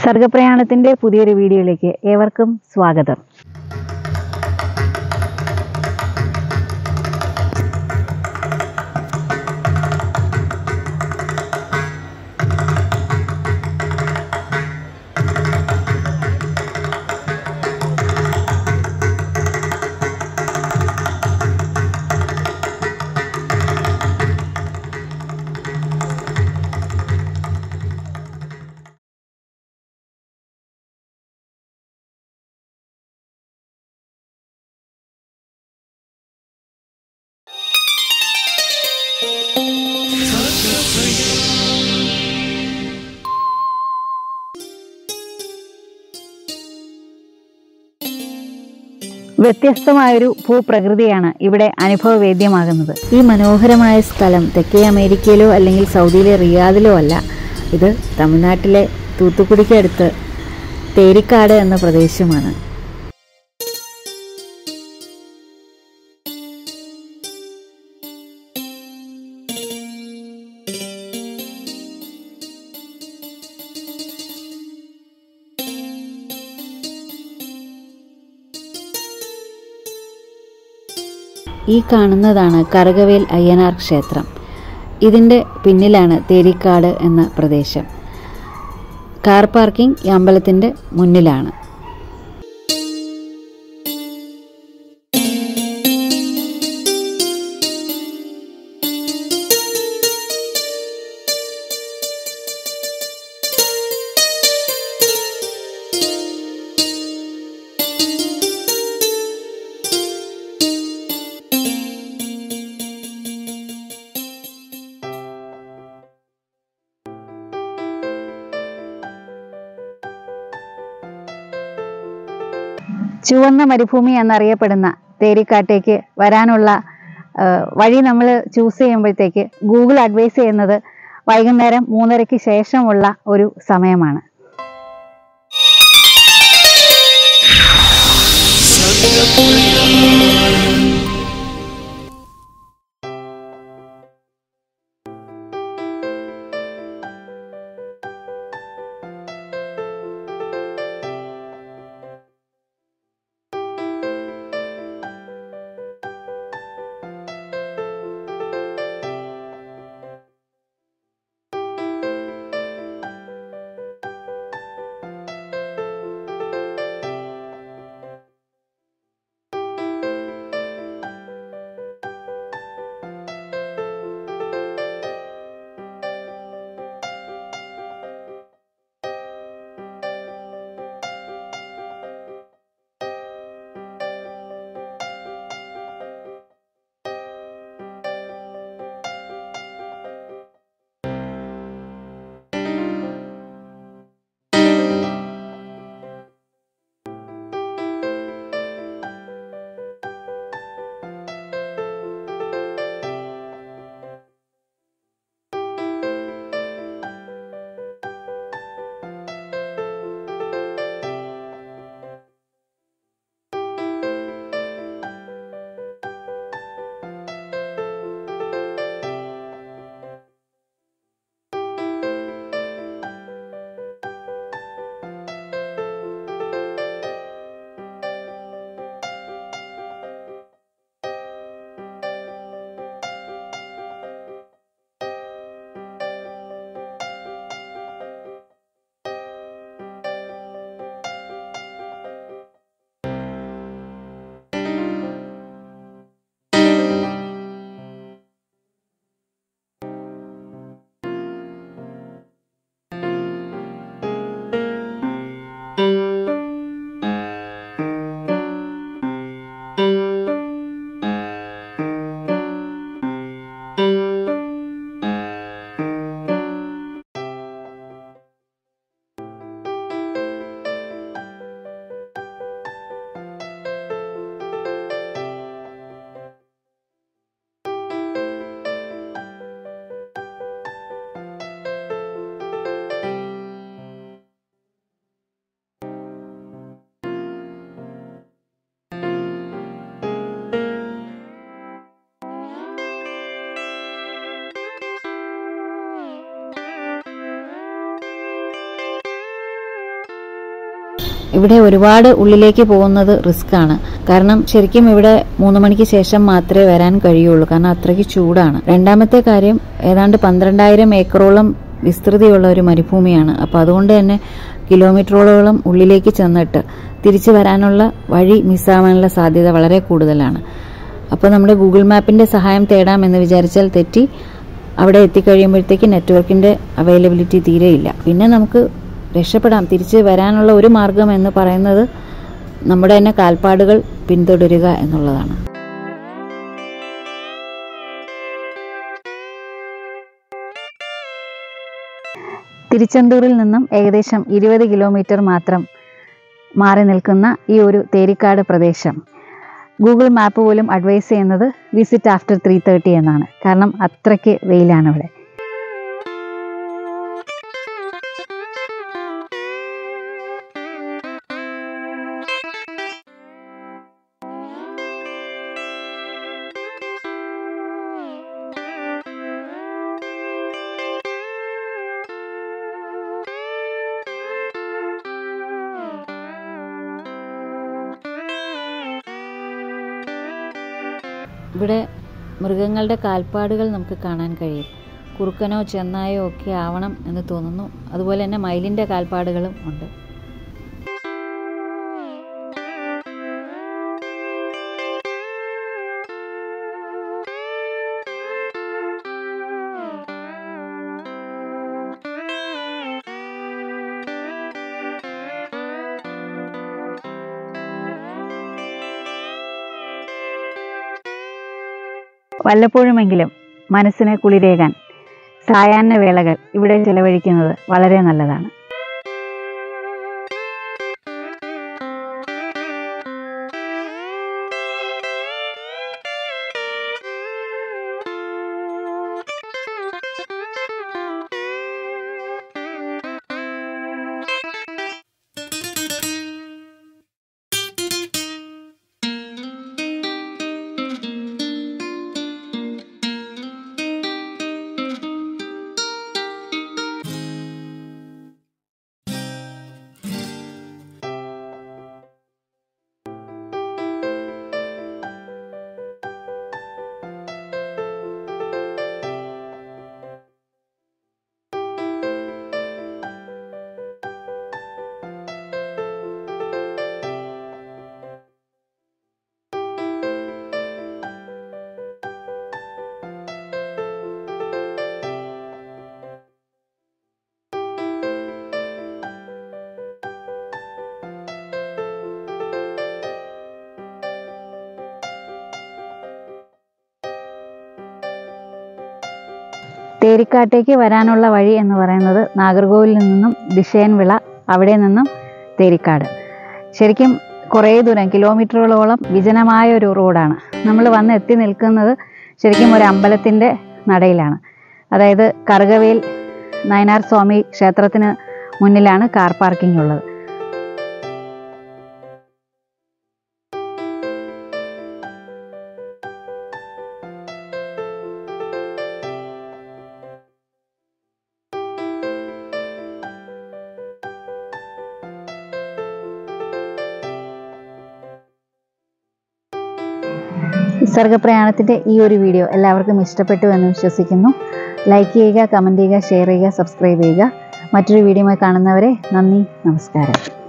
സർഗപ്രയാണത്തിന്റെ പുതിയൊരു വീഡിയോയിലേക്ക് ഏവർക്കും സ്വാഗതം വ്യത്യസ്തമായൊരു ഭൂപ്രകൃതിയാണ് ഇവിടെ അനുഭവവേദ്യമാകുന്നത് ഈ മനോഹരമായ സ്ഥലം തെക്കേ അമേരിക്കയിലോ അല്ലെങ്കിൽ സൗദിയിലെ റിയാദിലോ അല്ല ഇത് തമിഴ്നാട്ടിലെ തൂത്തുക്കുടിക്കടുത്ത് തേരിക്കാട് എന്ന പ്രദേശമാണ് ഈ കാണുന്നതാണ് കറുകവേൽ അയ്യനാർ ക്ഷേത്രം ഇതിൻ്റെ പിന്നിലാണ് തേരിക്കാട് എന്ന പ്രദേശം കാർ പാർക്കിംഗ് ഈ അമ്പലത്തിൻ്റെ മുന്നിലാണ് ചുവന്ന മരുഭൂമി എന്നറിയപ്പെടുന്ന തേരിക്കാട്ടേക്ക് വരാനുള്ള ആ, വഴി നമ്മൾ ചൂസ് ചെയ്യുമ്പോഴത്തേക്ക് ഗൂഗിൾ അഡ്വൈസ് ചെയ്യുന്നത് വൈകുന്നേരം മൂന്നരയ്ക്ക് ശേഷമുള്ള ഒരു സമയമാണ് ഇവിടെ ഒരുപാട് ഉള്ളിലേക്ക് പോകുന്നത് റിസ്ക് ആണ് കാരണം ശരിക്കും ഇവിടെ മൂന്ന് മണിക്ക് ശേഷം മാത്രമേ വരാൻ കഴിയുള്ളൂ കാരണം അത്രയ്ക്ക് ചൂടാണ് രണ്ടാമത്തെ കാര്യം ഏതാണ്ട് പന്ത്രണ്ടായിരം ഏക്കറോളം വിസ്തൃതിയുള്ള ഒരു മരുഭൂമിയാണ് അപ്പോൾ അതുകൊണ്ട് തന്നെ കിലോമീറ്ററോളം ഉള്ളിലേക്ക് ചെന്നിട്ട് തിരിച്ചു വരാനുള്ള വഴി മിസ്സാവാനുള്ള സാധ്യത വളരെ കൂടുതലാണ് അപ്പോൾ നമ്മൾ ഗൂഗിൾ മാപ്പിന്റെ സഹായം തേടാമെന്ന് വിചാരിച്ചാൽ തെറ്റി അവിടെ എത്തിക്കഴിയുമ്പോഴത്തേക്ക് നെറ്റ്വർക്കിന്റെ അവൈലബിലിറ്റി തീരെയില്ല പിന്നെ നമുക്ക് രക്ഷപ്പെടാം തിരിച്ച് വരാനുള്ള ഒരു മാർഗം എന്ന് പറയുന്നത് നമ്മുടെ തന്നെ കാൽപ്പാടുകൾ പിന്തുടരുക എന്നുള്ളതാണ് തിരുച്ചെന്തൂരിൽ നിന്നും ഏകദേശം ഇരുപത് കിലോമീറ്റർ മാത്രം മാറി നിൽക്കുന്ന ഈ ഒരു തേരിക്കാട് പ്രദേശം ഗൂഗിൾ മാപ്പ് പോലും അഡ്വൈസ് ചെയ്യുന്നത് വിസിറ്റ് ആഫ്റ്റർ ത്രീ തേർട്ടി എന്നാണ് കാരണം അത്രയ്ക്ക് വെയിലാണ് ഇവിടെ ഇവിടെ മൃഗങ്ങളുടെ കാൽപ്പാടുകൾ നമുക്ക് കാണാൻ കഴിയും കുറുക്കനോ ചെന്നായോ ഒക്കെ ആവണം എന്ന് തോന്നുന്നു അതുപോലെ തന്നെ മയിലിൻ്റെ കാൽപ്പാടുകളും ഉണ്ട് വല്ലപ്പോഴുമെങ്കിലും മനസ്സിന് കുളിരേകാൻ സായാഹ്ന വേളകൾ ഇവിടെ ചെലവഴിക്കുന്നത് വളരെ നല്ലതാണ് തേരിക്കാട്ടേക്ക് വരാനുള്ള വഴി എന്ന് പറയുന്നത് നാഗർകോവിലിൽ നിന്നും ദിശയൻവിള അവിടെ നിന്നും തേരിക്കാട് ശരിക്കും കുറേ ദൂരം കിലോമീറ്ററുകളോളം വിജനമായ ഒരു റോഡാണ് നമ്മൾ വന്ന് എത്തി നിൽക്കുന്നത് ശരിക്കും ഒരു അമ്പലത്തിൻ്റെ നടയിലാണ് അതായത് കറുകവേൽ നയനാർ സ്വാമി ക്ഷേത്രത്തിന് മുന്നിലാണ് കാർ പാർക്കിംഗ് ഉള്ളത് നിസർഗപ്രയാണത്തിൻ്റെ ഈ ഒരു വീഡിയോ എല്ലാവർക്കും ഇഷ്ടപ്പെട്ടു എന്ന് വിശ്വസിക്കുന്നു ലൈക്ക് ചെയ്യുക കമൻറ്റ് ചെയ്യുക ഷെയർ ചെയ്യുക സബ്സ്ക്രൈബ് ചെയ്യുക മറ്റൊരു വീഡിയോയുമായി കാണുന്നവരെ നന്ദി നമസ്കാരം